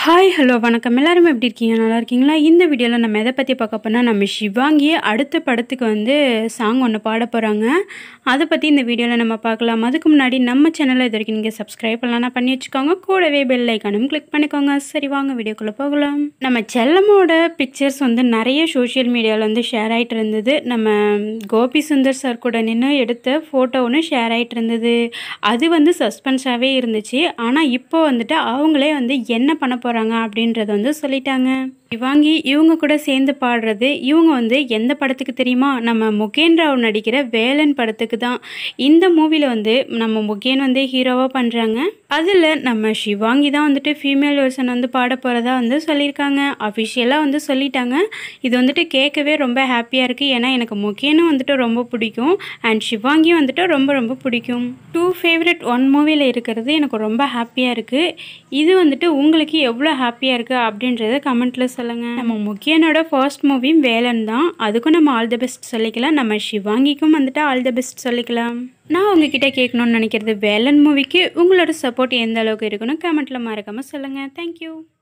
hi hello வணக்கம் எல்லாரும் எப்படி இருக்கீங்க நல்லா இருக்கீங்களா இந்த வீடியோவில் நம்ம எதை பற்றி பார்க்க போனால் நம்ம சிவாங்கியே அடுத்த படத்துக்கு வந்து சாங் ஒன்று பாட போகிறாங்க அதை பற்றி இந்த வீடியோவில் நம்ம பார்க்கலாம் அதுக்கு முன்னாடி நம்ம சேனலை இது வரைக்கும் நீங்கள் சப்ஸ்கிரைப் பண்ணலாம் பண்ணி வச்சுக்கோங்க கூடவே பெல் ஐக்கானும் கிளிக் பண்ணிக்கோங்க சரி வாங்க வீடியோக்குள்ளே போகலாம் நம்ம செல்லமோட பிக்சர்ஸ் வந்து நிறைய சோஷியல் மீடியாவில் வந்து ஷேர் ஆகிட்டு இருந்தது நம்ம கோபி சுந்தர் சார் கூட நின்று எடுத்த ஃபோட்டோ ஒன்று ஷேர் ஆகிட்டு இருந்தது அது வந்து சஸ்பென்ஸாகவே இருந்துச்சு ஆனால் இப்போ வந்துட்டு அவங்களே வந்து என்ன பண்ண போகிறாங்க அப்படின்றத வந்து சொல்லிட்டாங்க இவாங்கி இவங்க கூட சேர்ந்து பாடுறது இவங்க வந்து எந்த படத்துக்கு தெரியுமா நம்ம முகேன் ராவ் நடிக்கிற வேலன் படத்துக்கு தான் இந்த மூவியில் வந்து நம்ம முகேன் வந்து ஹீரோவாக பண்ணுறாங்க அதில் நம்ம ஷிவாங்கி தான் வந்துட்டு ஃபீமேல் வெர்ஷன் வந்து பாட போகிறதா வந்து சொல்லியிருக்காங்க அஃபிஷியலாக வந்து சொல்லிட்டாங்க இது வந்துட்டு கேட்கவே ரொம்ப ஹாப்பியாக இருக்குது ஏன்னா எனக்கு முகேனும் வந்துட்டு ரொம்ப பிடிக்கும் அண்ட் ஷிவாங்கியும் வந்துட்டு ரொம்ப ரொம்ப பிடிக்கும் டூ ஃபேவரட் ஒன் மூவியில் இருக்கிறது எனக்கு ரொம்ப ஹாப்பியாக இருக்குது இது வந்துட்டு உங்களுக்கு எவ்வளோ ஹாப்பியாக இருக்குது அப்படின்றத கமெண்ட்டில் சொல்லுங்கள் நம்ம முக்கியனோட ஃபர்ஸ்ட் மூவியும் வேலன் தான் அதுக்கும் நம்ம ஆல் தி பெஸ்ட் சொல்லிக்கலாம் நம்ம ஷிவாங்கிக்கும் வந்துட்டு ஆல் தி பெஸ்ட் சொல்லிக்கலாம் நான் உங்ககிட்ட கேட்கணும்னு நினைக்கிறது வேலன் மூவிக்கு உங்களோட சப்போர்ட் எந்த அளவுக்கு இருக்குன்னு கமெண்ட்டில் மறக்காமல் சொல்லுங்கள் தேங்க்யூ